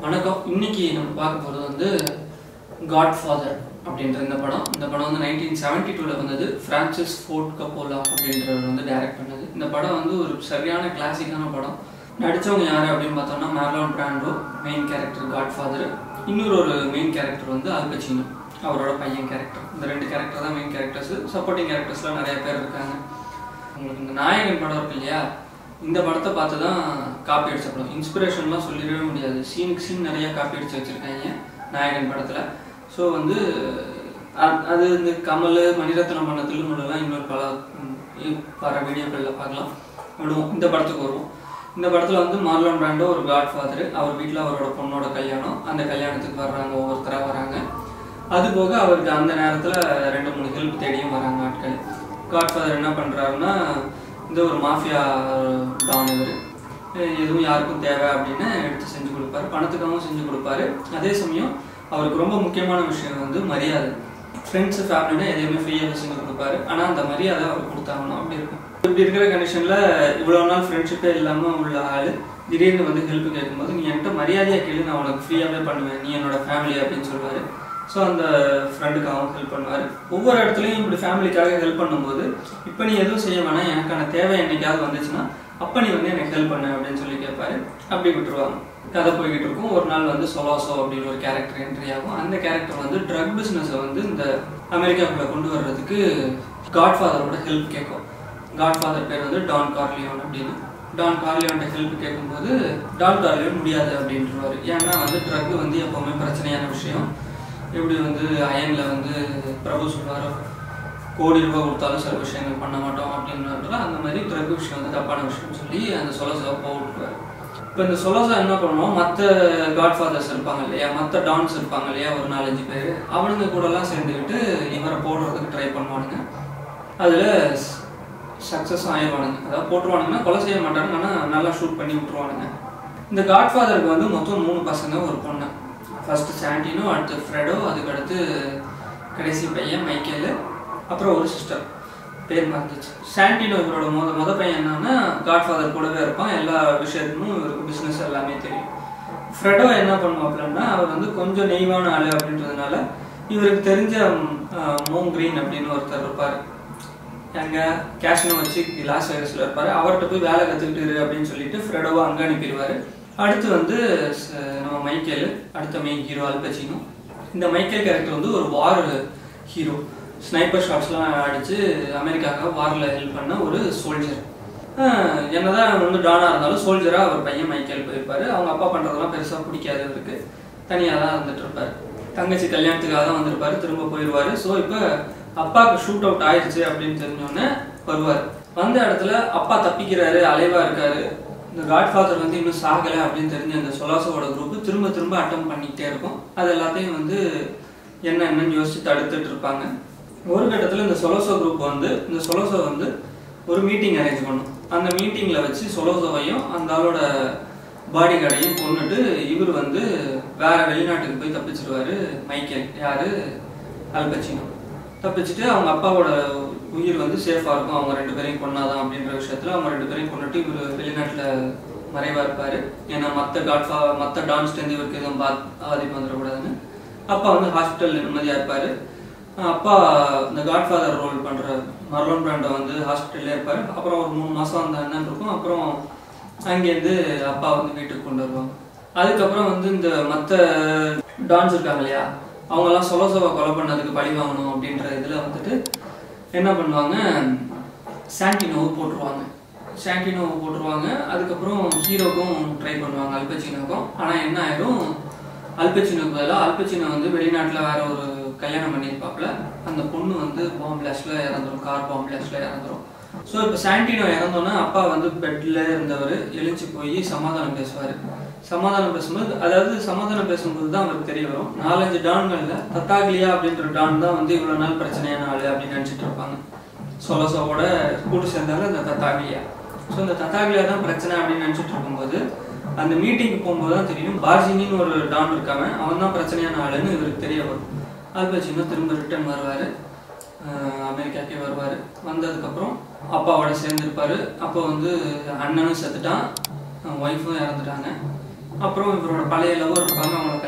வணக்கம் இன்னைக்கு நம்ம பார்க்க போகிறது வந்து காட் ஃபாதர் அப்படின்ற இந்த படம் இந்த படம் வந்து நைன்டீன் செவன்டி டூவில் வந்தது ஃப்ரான்சிஸ் ஃபோர்ட் கப்போலா அப்படின்றவர் வந்து டைரக்ட் பண்ணது இந்த படம் வந்து ஒரு சரியான கிளாசிக்கான படம் நடித்தவங்க யார் அப்படின்னு பார்த்தோம்னா Marlon Brando main character Godfather இன்னொரு ஒரு மெயின் கேரக்டர் வந்து அல்பச்சினோ அவரோட பையன் கேரக்டர் இந்த ரெண்டு கேரக்டர் தான் மெயின் கேரக்டர்ஸ் சப்போர்ட்டிங் கேரக்டர்ஸ்லாம் நிறைய பேர் இருக்காங்க உங்களுக்கு இந்த நாயகன் படம் இருக்கு இல்லையா இந்த படத்தை பார்த்து தான் காப்பி அடிச்ச படம் இன்ஸ்பிரேஷன்லாம் சொல்லிடவே முடியாது சீனுக்கு சீன் நிறைய காப்பி அடிச்சு வச்சுருக்காங்க நாயகன் படத்தில் ஸோ வந்து அ- அது இந்த கமல் மணிரத்னம் பண்ண திருமணம்லாம் இன்னொரு பல ம், இ- வர வீடியோக்களில் பார்க்கலாம் விடுவோம் இந்த படத்துக்கு வருவோம் இந்த படத்தில் வந்து மார்லன் பிராண்டோ ஒரு காட் ஃபாதர் அவர் வீட்டில் அவரோட பொண்ணோட கல்யாணம் அந்த கல்யாணத்துக்கு வர்றாங்க ஒவ்வொருத்தராக வராங்க அது போக அவருக்கு அந்த நேரத்தில் ரெண்டு மூணு ஹெல்ப் தேடியும் வராங்க ஆட்கள் காட் ஃபாதர் என்ன பண்ணுறாருன்னா இந்த ஒரு மாஃபியா டான் இவர் எதுவும் யாருக்கும் தேவை அப்படின்னு எடுத்து செஞ்சு கொடுப்பாரு பணத்துக்காகவும் செஞ்சு கொடுப்பாரு அதே சமயம் அவருக்கு ரொம்ப முக்கியமான விஷயம் வந்து மரியாதை ஃப்ரெண்ட்ஸு ஃபேமிலினா எதையுமே ஃப்ரீயாக செஞ்சு கொடுப்பாரு ஆனால் அந்த மரியாதை அவர் கொடுத்தாகணும் அப்படி இருக்கும் இப்படி இருக்கிற கண்டிஷனில் இவ்வளோ நாள் ஃப்ரெண்ட்ஷிப்பே இல்லாமல் உள்ள ஆள் திடீர்னு வந்து ஹெல்ப் கேட்கும்போது நீ என்கிட்ட மரியாதையாக கேளு நான் உனக்கு ஃப்ரீயாகவே பண்ணுவேன் நீ என்னோட ஃபேமிலி அப்படின்னு சொல்லுவார் ஸோ அந்த ஃப்ரெண்டுக்காகவும் ஹெல்ப் பண்ணுவார் ஒவ்வொரு இடத்துலையும் இப்படி ஃபேமிலிக்காக ஹெல்ப் பண்ணும்போது இப்போ நீ எதுவும் செய்ய வேணாம் எனக்கான தேவை என்னைக்காவது வந்துச்சுன்னா அப்போ நீ வந்து எனக்கு ஹெல்ப் பண்ணு அப்படின்னு சொல்லி கேட்பாரு அப்படி விட்டுருவாங்க கதை போய்கிட்டு இருக்கும் ஒரு நாள் வந்து சொலாசோ அப்படின்னு ஒரு கேரக்டர் என்ட்ரி ஆகும் அந்த கேரக்டர் வந்து ட்ரக் பிஸ்னஸை வந்து இந்த அமெரிக்காக்குள்ளே கொண்டு வர்றதுக்கு காட்ஃபாதரோட ஹெல்ப் கேட்கும் காட்ஃபாதர் பேர் வந்து டான் கார்லியோன் அப்படின்னு டான் கார்லியோன்ட்ட ஹெல்ப் கேட்கும்போது டான் கார்லியோன் முடியாது அப்படின்றவாரு ஏன்னா வந்து ட்ரக் வந்து எப்போவுமே பிரச்சனையான விஷயம் எப்படி வந்து அயனில் வந்து பிரபு சொல்வாரோ கோடி ரூபாய் கொடுத்தாலும் சில விஷயங்கள் பண்ண மாட்டோம் அப்படின்றதுல அந்த மாதிரி ட்ரக் விஷயம் வந்து தப்பான விஷயம்னு சொல்லி அந்த சொலசா போட்டுருவாரு இப்போ இந்த சொலசா என்ன பண்ணுவோம் மற்ற காட்ஃபாதர்ஸ் இருப்பாங்க இல்லையா மற்ற டான்ஸ் இருப்பாங்க இல்லையா ஒரு நாலஞ்சு பேர் அவனுங்க கூடலாம் சேர்ந்துக்கிட்டு இவரை போடுறதுக்கு ட்ரை பண்ணுவானுங்க அதில் சக்ஸஸ் ஆயிடுவானுங்க அதாவது போட்டுருவானுங்கன்னா கொலை செய்ய மாட்டானுங்க ஆனால் நல்லா ஷூட் பண்ணி விட்டுருவானுங்க இந்த காட்ஃபாதருக்கு வந்து மொத்தம் மூணு பசங்க ஒரு பொண்ணு ஃபர்ஸ்ட் சாண்டினோ அடுத்து ஃப்ரெடோ அதுக்கு அடுத்து கடைசி பையன் மைக்கேலு அப்புறம் ஒரு சிஸ்டர் பேர் மறந்துச்சு சாண்டினோ இவரோட முத முத பையன் என்னன்னா காட்ஃபாதர் கூடவே இருப்பான் எல்லா விஷயத்துக்கும் இவருக்கு பிஸ்னஸ் எல்லாமே தெரியும் ஃப்ரெடோ என்ன பண்ணுவாப்லன்னா அவர் வந்து கொஞ்சம் நெய்வான ஆளு அப்படின்றதுனால இவருக்கு தெரிஞ்ச ம், மோங் கிரீன் அப்படின்னு ஒருத்தர் இருப்பார் எங்க கேஷ்னோ வச்சு லாஸ் வேகஸ்ல இருப்பாரு அவர்கிட்ட போய் வேலை கத்துக்கிட்டு இரு அப்படின்னு சொல்லிட்டு ஃப்ரெடோவை அங்க அனுப்பிடுவாரு அடுத்து வந்து ச- நம்ம மைக்கேல் அடுத்த மெயின் ஹீரோ அல்பச்சினோ இந்த மைக்கேல் கேரக்டர் வந்து ஒரு வார் ஹீரோ ஸ்னைப்பர் ஷாட்ஸ்லாம் அடிச்சு அமெரிக்காவுக்கு வாரில் ஹெல்ப் பண்ண ஒரு சோல்ஜர் என்னதான் அவர் வந்து டானா இருந்தாலும் சோல்ஜரா அவர் பையன் மைக்கேல் போயிருப்பாரு அவங்க அப்பா பண்றதெல்லாம் பெருசா பிடிக்காது இவருக்கு தனியா தான் இருந்துட்டு இருப்பாரு தங்கச்சி கல்யாணத்துக்காக தான் வந்திருப்பாரு திரும்ப போயிடுவாரு ஸோ இப்போ அப்பாவுக்கு ஷூட் அவுட் ஆயிடுச்சு அப்படின்னு தெரிஞ்சோடனே வருவார் வந்த இடத்துல அப்பா தப்பிக்கிறாரு அலைவா இருக்காரு இந்த காட்ஃபாதர் வந்து இன்னும் சாகலை அப்படின்னு தெரிஞ்ச அந்த சொலாசோவோட குரூப் திரும்ப திரும்ப அட்டம் பண்ணிக்கிட்டே இருக்கும் அது எல்லாத்தையும் வந்து என்ன என்னன்னு யோசிச்சு தடுத்துட்டு இருப்பாங்க ஒரு கட்டத்தில் இந்த சொலோசோ குரூப் வந்து இந்த சொலோசோ வந்து ஒரு மீட்டிங் அரேஞ்ச் பண்ணும் அந்த மீட்டிங்கில் வச்சு சொலோசோவையும் அந்த ஆளோட பாடி கார்டையும் கொண்டுட்டு இவர் வந்து வேற வெளிநாட்டுக்கு போய் தப்பிச்சிருவாரு மைக்கேல் யாரு அல்பச்சினோ தப்பிச்சுட்டு அவங்க அப்பாவோட உயிர் வந்து சேஃபாக இருக்கும் அவங்க ரெண்டு பேரையும் கொன்னாதான் அப்படின்ற விஷயத்துல அவங்க ரெண்டு பேரையும் கொண்டுட்டு இவர் வெளிநாட்டில் மறைவா இருப்பாரு ஏன்னா மற்ற காட்ஃபா மற்ற டான்ஸ்லேருந்து இவருக்கு எதுவும் பாத் ஆதிக்கம் வந்துடக்கூடாதுன்னு அப்பா வந்து ஹாஸ்பிட்டல் நிம்மதியாக இருப்பார் அப்பா இந்த காட்ஃபாதர் ரோல் பண்ணுற மர்லோன் பிராண்டை வந்து ஹாஸ்பிட்டல்லே இருப்பார் அப்புறம் ஒரு மூணு மாதம் அந்த அண்ணன் இருக்கும் அப்புறம் அங்கேருந்து அப்பா வந்து வீட்டுக்கு கொண்டு வருவாங்க அதுக்கப்புறம் வந்து இந்த மற்ற டான்ஸ் இருக்காங்க இல்லையா அவங்கெல்லாம் சொல சொல கொலை பண்ணதுக்கு பழி வாங்கணும் அப்படின்ற இதில் வந்துட்டு என்ன பண்ணுவாங்க சாண்டினோவை போட்டுருவாங்க சாண்டினோவை போட்டுருவாங்க அதுக்கப்புறம் ஹீரோக்கும் ட்ரை பண்ணுவாங்க அல்பச்சினோக்கும் ஆனால் என்ன ஆயிரும் அல்பச்சினோக்கு பதிலாக அல்பச்சினோ வந்து வெளிநாட்டில் வேற ஒரு கல்யாணம் பண்ணியிருப்பாப்புல அந்த பொண்ணு வந்து பாம்பு பிளாஸ்டில் இறந்துரும் கார் பாம்பு பிளாஸ்டில் இறந்துரும் ஸோ இப்போ சாண்டினோ இறந்தோன்னே அப்பா வந்து பெட்டில் இருந்தவர் எழுச்சி போய் சமாதானம் பேசுவார் சமாதானம் பேசும்போது அதாவது சமாதானம் பேசும்போது தான் அவருக்கு தெரிய வரும் நாலஞ்சு டான்களில் தத்தாகிலியா அப்படின்ற டான் தான் வந்து இவ்வளோ நாள் பிரச்சனையான ஆள் அப்படின்னு நினச்சிட்டு இருப்பாங்க சொலசோவோட கூட்டு சேர்ந்தாலும் அந்த தத்தாகிலியா ஸோ இந்த தத்தாகிலியா தான் பிரச்சனை அப்படின்னு நினச்சிட்டு இருக்கும்போது அந்த மீட்டிங்க்கு போகும்போது தான் தெரியும் பார்ஜினின்னு ஒரு டான் இருக்காம அவன் தான் பிரச்சனையான ஆளுன்னு இவருக்கு தெரிய வரும் அல்பச்சினோ திரும்ப ரிட்டர்ன் வருவார் அமெரிக்காக்கே வருவார் வந்ததுக்கப்புறம் அப்பாவோட சேர்ந்துருப்பாரு அப்போ வந்து அண்ணனும் செத்துட்டான் ஒய்ஃபும் இறந்துட்டாங்க அப்புறம் இவரோட பழைய லவர் இருப்பாங்க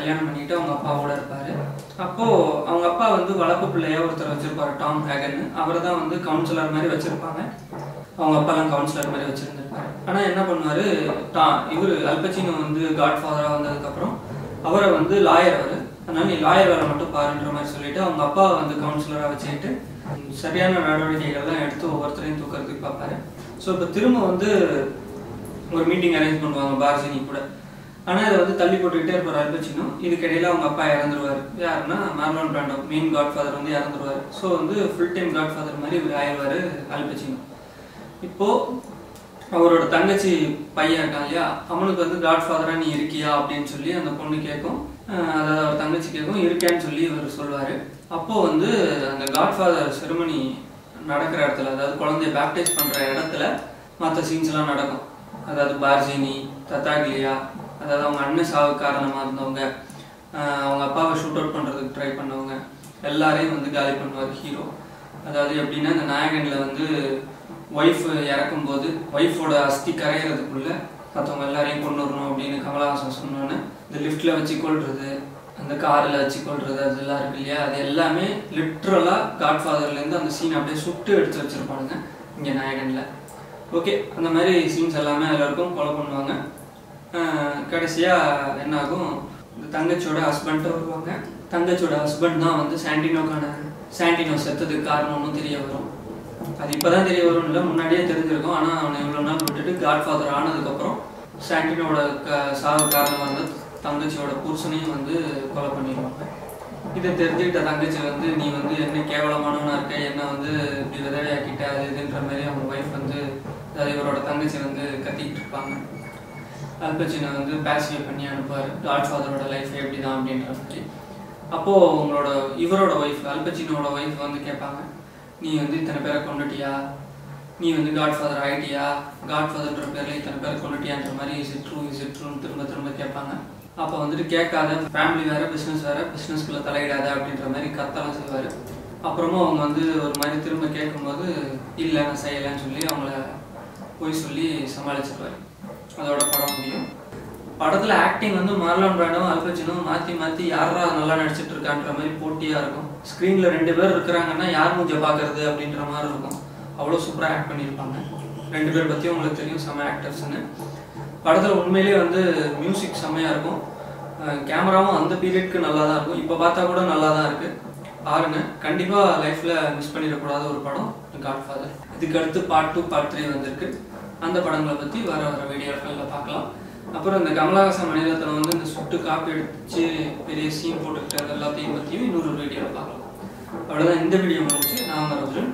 கல்யாணம் பண்ணிட்டு அவங்க அப்பாவோட இருப்பார் அப்போது அவங்க அப்பா வந்து வளர்ப்பு பிள்ளையா ஒருத்தர் வச்சிருப்பாரு டாம் ஹேகன் அவரை தான் வந்து கவுன்சிலர் மாதிரி வச்சிருப்பாங்க அவங்க அப்பாலாம் கவுன்சிலர் மாதிரி வச்சிருந்திருப்பாரு ஆனால் என்ன பண்ணுவார் டா இவர் அல்பச்சினோ வந்து காட் ஃபாதராக வந்ததுக்கப்புறம் அவரை வந்து லாயர் அவர் அதனால நீ லாயர் வேலை மட்டும் பாருன்ற மாதிரி சொல்லிட்டு அவங்க அப்பா வந்து கவுன்சிலராக வச்சுக்கிட்டு சரியான நடவடிக்கைகள்லாம் எடுத்து ஒவ்வொருத்தரையும் தூக்கிறதுக்கு பார்ப்பாரு ஸோ இப்போ திரும்ப வந்து ஒரு மீட்டிங் அரேஞ்ச் பண்ணுவாங்க பார்சினி கூட ஆனால் இதை வந்து தள்ளி போட்டுக்கிட்டே இருப்பார் அல்பச்சினோ இதுக்கிடையில அவங்க அப்பா இறந்துருவார் யாருன்னா Marlon Brando main Godfather வந்து இறந்துருவார் ஸோ வந்து ஃபுல் டைம் காட் ஃபாதர் மாதிரி இவர் ஆயிடுவார் அல்பச்சினோ இப்போ அவரோட தங்கச்சி பையன் இருக்கான் இல்லையா அவனுக்கு வந்து காட் ஃபாதரா நீ இருக்கியா அப்படின்னு சொல்லி அந்த பொண்ணு கேட்கும் அஹ் அதாவது அவர் தங்கச்சி கேட்கும் இருக்கேன்னு சொல்லி இவர் சொல்லுவாரு அப்போ வந்து அந்த காட் ஃபாதர் செருமனி நடக்கிற இடத்துல அதாவது குழந்தைய பேப்டைஸ் பண்ற இடத்துல மற்ற சீன்ஸ் எல்லாம் நடக்கும் அதாவது பார்ஜினி தத்தாக்லியா அதாவது அவங்க அண்ணன் சாவு காரணமா இருந்தவங்க அஹ் அவங்க அப்பாவை ஷூட் அவுட் பண்றதுக்கு ட்ரை பண்ணவங்க எல்லாரையும் வந்து காலி பண்ணுவார் ஹீரோ அதாவது எப்படின்னா இந்த நாயகன்ல வந்து ஒய்ஃப் இறக்கும்போது ஒய்ஃபோட அஸ்தி கரையிறதுக்குள்ள மற்றவங்க எல்லாரையும் கொண்டு வரணும் அப்படின்னு கமலஹாசன் சொன்னோன்னே இந்த லிஃப்ட்ல வச்சு கொள்றது அந்த காரில் வச்சு கொள்றது அதெல்லாம் இருக்கு இல்லையா அது எல்லாமே லிட்ரலாக காட்ஃபாதர்லேருந்து அந்த சீன் அப்படியே சுட்டு எடுத்து வச்சிருப்பானுங்க இங்கே நாயகனில் ஓகே அந்த மாதிரி சீன்ஸ் எல்லாமே அதில் இருக்கும் கொலை பண்ணுவாங்க கடைசியாக என்ன ஆகும் இந்த தங்கச்சியோட ஹஸ்பண்ட்டு வருவாங்க தங்கச்சியோட ஹஸ்பண்ட் தான் வந்து சாண்டினோக்கான சாண்டினோ செத்ததுக்கு காரணம்னு தெரிய வரும் அது இப்பதான் தெரிய வரும் இல்லை முன்னாடியே தெரிஞ்சிருக்கும் ஆனால் அவனை இவ்வளோ நாள் விட்டுட்டு காட் ஃபாதர் ஆனதுக்கப்புறம் சாண்டினோட க சாவு காரணமாக இருந்த தங்கச்சியோட புருஷனையும் வந்து கொலை பண்ணிடுவாங்க இதை தெரிஞ்சுக்கிட்ட தங்கச்சி வந்து நீ வந்து என்ன கேவலமானவனா இருக்க என்ன வந்து இப்படி விதவையாக்கிட்ட அது இதுன்ற மாதிரி அவங்க ஒய்ஃப் வந்து அதாவது இவரோட தங்கச்சி வந்து கத்திக்கிட்டு இருப்பாங்க அல்பச்சினை வந்து பேசிஃபை பண்ணி அனுப்புவார் காட் ஃபாதரோட லைஃப் எப்படி தான் அப்படின்ற மாதிரி அப்போது உங்களோட இவரோட ஒய்ஃப் அல்பச்சினோட ஒய்ஃப் வந்து கேட்பாங்க நீ வந்து இத்தனை பேரை கொண்டுட்டியா நீ வந்து காட் ஃபாதர் ஆயிட்டியா காட் ஃபாதர்ன்ற பேர்ல இத்தனை பேரை கொண்டுட்டியான்ற மாதிரி is it true is it ட்ரூன்னு திரும்ப திரும்ப கேட்பாங்க அப்போ வந்துட்டு கேட்காத ஃபேமிலி வேற பிஸ்னஸ் வேற பிஸ்னஸ்குள்ளே தலையிடாத அப்படின்ற மாதிரி கத்தலாம் செய்வார் அப்புறமா அவங்க வந்து ஒரு மாதிரி திரும்ப கேட்கும்போது இல்லை நான் செய்யலைன்னு சொல்லி அவங்கள போய் சொல்லி சமாளிச்சிருவாரு அதோட படம் முடியும் படத்துல ஆக்டிங் வந்து மார்லான் பிராண்டும் அல்பச்சினும் மாத்தி மாத்தி யாரா நல்லா நடிச்சிட்டு இருக்கான்ற மாதிரி போட்டியா இருக்கும் ஸ்க்ரீன்ல ரெண்டு பேர் இருக்கிறாங்கன்னா யார் மூஞ்ச பாக்குறது அப்படின்ற மாதிரி இருக்கும் அவ்வளோ சூப்பரா ஆக்ட் பண்ணியிருப்பாங்க ரெண்டு பேர் பத்தியும் உங்களுக்கு தெரியும் செம ஆக்டர்ஸ்னு படத்துல உண்மையிலேயே வந்து மியூசிக் செம்மையா இருக்கும் கேமராவும் அந்த பீரியட்க்கு நல்லா தான் இருக்கும் இப்போ பார்த்தா கூட நல்லா தான் இருக்கு பாருங்க கண்டிப்பா லைஃப்ல மிஸ் பண்ணிடக்கூடாத ஒரு படம் காட் ஃபாதர் இதுக்கு அடுத்து பார்ட் டூ பார்ட் த்ரீ வந்திருக்கு அந்த படங்களை பத்தி வர வர வீடியோக்கள்ல பார்க்கலாம் அப்புறம் இந்த கமலஹாசன் மணிரத்னம் வந்து இந்த சுட்டு காப்பி அடிச்சு பெரிய சீன் போட்டுக்கிட்டு அது எல்லாத்தையும் பற்றியும் இன்னொரு வீடியோவில் பார்க்கலாம் அவ்வளோதான் இந்த வீடியோ முடிச்சு நான் வரது